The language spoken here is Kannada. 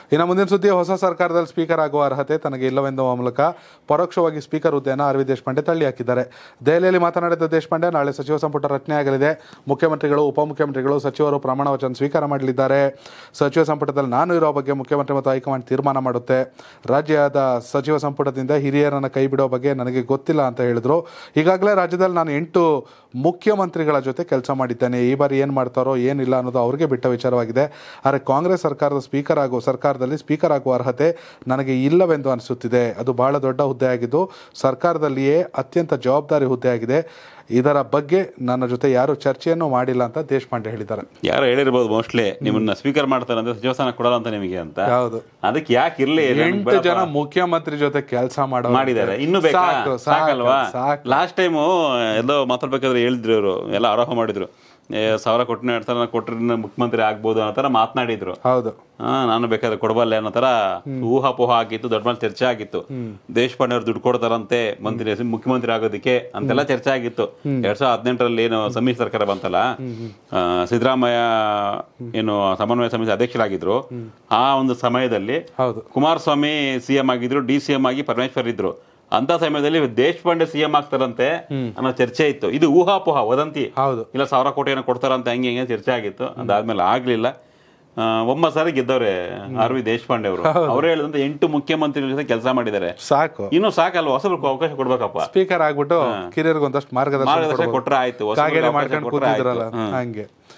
ಇನ್ನು ಮುಂದಿನ ಸುದ್ದಿ ಹೊಸ ಸರ್ಕಾರದಲ್ಲಿ ಸ್ಪೀಕರ್ ಆಗುವ ಅರ್ಹತೆ ತನಗೆ ಇಲ್ಲವೆಂದುವ ಮೂಲಕ ಪರೋಕ್ಷವಾಗಿ ಸ್ಪೀಕರ್ ಹುದ್ದೆಯನ್ನು ಆರ್ ವಿ ದೇಶಪಾಂಡೆ ತಳ್ಳಿ ಹಾಕಿದ್ದಾರೆ ದೆಹಲಿಯಲ್ಲಿ ಮಾತನಾಡಿದ ದೇಶಪಾಂಡೆ ನಾಳೆ ಸಚಿವ ಸಂಪುಟ ರಚನೆ ಆಗಲಿದೆ ಮುಖ್ಯಮಂತ್ರಿಗಳು ಉಪಮುಖ್ಯಮಂತ್ರಿಗಳು ಸಚಿವರು ಪ್ರಮಾಣ ವಚನ ಸ್ವೀಕಾರ ಮಾಡಲಿದ್ದಾರೆ ಸಚಿವ ಸಂಪುಟದಲ್ಲಿ ನಾನು ಇರೋ ಬಗ್ಗೆ ಮುಖ್ಯಮಂತ್ರಿ ಮತ್ತು ಹೈಕಮಾಂಡ್ ತೀರ್ಮಾನ ಮಾಡುತ್ತೆ ರಾಜ್ಯದ ಸಚಿವ ಸಂಪುಟದಿಂದ ಹಿರಿಯರನ್ನು ಕೈ ಬಿಡೋ ಬಗ್ಗೆ ನನಗೆ ಗೊತ್ತಿಲ್ಲ ಅಂತ ಹೇಳಿದ್ರು ಈಗಾಗಲೇ ರಾಜ್ಯದಲ್ಲಿ ನಾನು ಎಂಟು ಮುಖ್ಯಮಂತ್ರಿಗಳ ಜೊತೆ ಕೆಲಸ ಮಾಡಿದ್ದೇನೆ ಈ ಬಾರಿ ಏನು ಮಾಡ್ತಾರೋ ಏನಿಲ್ಲ ಅನ್ನೋದು ಅವ್ರಿಗೆ ಬಿಟ್ಟ ವಿಚಾರವಾಗಿದೆ ಆದರೆ ಕಾಂಗ್ರೆಸ್ ಸರ್ಕಾರದ ಸ್ಪೀಕರ್ ಆಗುವ ಸರ್ಕಾರದಲ್ಲಿ ಸ್ಪೀಕರ್ ಆಗುವ ಅರ್ಹತೆ ನನಗೆ ಇಲ್ಲವೆಂದು ಅನಿಸುತ್ತಿದೆ ಅದು ಬಹಳ ದೊಡ್ಡ ಹುದ್ದೆ ಆಗಿದ್ದು ಸರ್ಕಾರದಲ್ಲಿಯೇ ಅತ್ಯಂತ ಜವಾಬ್ದಾರಿ ಹುದ್ದೆ ಆಗಿದೆ ಇದರ ಬಗ್ಗೆ ನನ್ನ ಜೊತೆ ಯಾರು ಚರ್ಚೆಯನ್ನು ಮಾಡಿಲ್ಲ ಅಂತ ದೇಶಪಾಂಡೆ ಹೇಳಿದ್ದಾರೆ ಯಾರು ಹೇಳಿರ್ಬೋದು ಮೋಸ್ಟ್ಲಿ ನಿಮ್ಮನ್ನ ಸ್ಪೀಕರ್ ಮಾಡ್ತಾರೆ ಅಂದ್ರೆ ಸಚಿವ ಸ್ಥಾನ ಕೊಡಲ್ಲ ಅಂತ ನಿಮಗೆ ಅಂತ ಹೌದು ಅದಕ್ಕೆ ಯಾಕೆ ಇರ್ಲಿ ಎಂಟು ಜನ ಮುಖ್ಯಮಂತ್ರಿ ಜೊತೆ ಕೆಲಸ ಮಾಡೋ ಮಾಡಿದ್ದಾರೆ ಇನ್ನು ಬೇಕಾ ಸಾಕು, ಸಾಕು, ಸಾಕಲ್ವಾ ಸಾಕು. ಲಾಸ್ಟ್ ಟೈಮು ಎಲ್ಲೋ ಮಾತಾಡ್ಬೇಕಾದ್ರೆ ಹೇಳಿದ್ರು ಇವರು ಎಲ್ಲ ಆರೋಪ ಮಾಡಿದ್ರು ಏ, ಸಾವಿರ ಕೊಟ್ಟಿನ ಎರಡು ಸಾವಿರ ಕೊಟ್ಟರೆ ಮುಖ್ಯಮಂತ್ರಿ ಆಗ್ಬೋದು ಅನ್ನೋ ಥರ ಮಾತನಾಡಿದ್ರು ಹೌದು ಹಾ ನಾನು ಬೇಕಾದ್ರೆ ಕೊಡಬಲ್ಲೆ ಅನ್ನೋ ತರ ಊಹಾಪೋಹ ಆಗಿತ್ತು ದೊಡ್ಡ ಮೇಲೆ ಚರ್ಚೆ ಆಗಿತ್ತು ದೇಶಪಾಂಡೆ ಅವ್ರು ದುಡ್ಡು ಕೊಡ್ತಾರಂತೆ ಮಂತ್ರಿ ಮುಖ್ಯಮಂತ್ರಿ ಆಗೋದಕ್ಕೆ ಅಂತೆಲ್ಲ ಚರ್ಚೆ ಆಗಿತ್ತು ಎರಡ್ ಸಾವಿರದ ಹದಿನೆಂಟರಲ್ಲಿ ಏನು ಸಮ್ಮಿಶ್ರ ಸರ್ಕಾರ ಬಂತಲ್ಲ ಆ, ಸಿದ್ದರಾಮಯ್ಯ ಏನು ಸಮನ್ವಯ ಸಮಿತಿ ಅಧ್ಯಕ್ಷರಾಗಿದ್ರು ಆ ಒಂದು ಸಮಯದಲ್ಲಿ ಹೌದು ಕುಮಾರಸ್ವಾಮಿ ಸಿಎಂ ಆಗಿದ್ರು ಡಿ ಸಿ ಎಂ ಆಗಿ ಪರಮೇಶ್ವರ್ ಇದ್ರು ಅಂತ ಸಮಯದಲ್ಲಿ ದೇಶಪಾಂಡೆ ಸಿಎಂ ಆಗ್ತಾರಂತೆ ಅನ್ನೋ ಚರ್ಚೆ ಇತ್ತು ಇದು ಊಹಾಪೋಹ ವದಂತಿ ಹೌದು ಇಲ್ಲ ಸಾವಿರ ಕೋಟಿ ಏನೋ ಕೊಡ್ತಾರಂತ ಹಂಗೆ ಹಿಂಗೆ ಚರ್ಚೆ ಆಗಿತ್ತು ಅದಾದ್ಮೇಲೆ ಆಗ್ಲಿಲ್ಲ ಆ, ಒಂಬತ್ತು ಸಾರಿ ಗೆದ್ದವ್ರೆ ಆರ್ ವಿ ದೇಶಪಾಂಡೆ ಅವರು ಅವರೇ ಹೇಳಿದಂತೆ ಎಂಟು ಮುಖ್ಯಮಂತ್ರಿಗಳ ಜೊತೆ ಕೆಲಸ ಮಾಡಿದ್ದಾರೆ ಸಾಕು ಇನ್ನು ಸಾಕಲ್ವ ಹೊಸಬ್ರಿಗೆ ಅವಕಾಶ ಕೊಡ್ಬೇಕಪ್ಪ ಸ್ಪೀಕರ್ ಆಗ್ಬಿಟ್ಟು ಕಿರಿಯರಿಗೆ ಒಂದಷ್ಟು ಮಾರ್ಗದರ್ಶನ ಮಾರ್ಗದರ್ಶನ ಕೊಡ್ಬೋದು. ಕೊಟ್ರೆ ಆಯ್ತು ಹೊಸಬ್ರಿಗೆ ಕಾಗೇರಿ ಅವಕಾಶ ಮಾಡ್ಕೊಂಡು ಕೊಟ್ರೆ ಆಯ್ತು. ಕೂತಿದ್ರಲ್ಲ ಹ್ಮ್. ಹಂಗೆ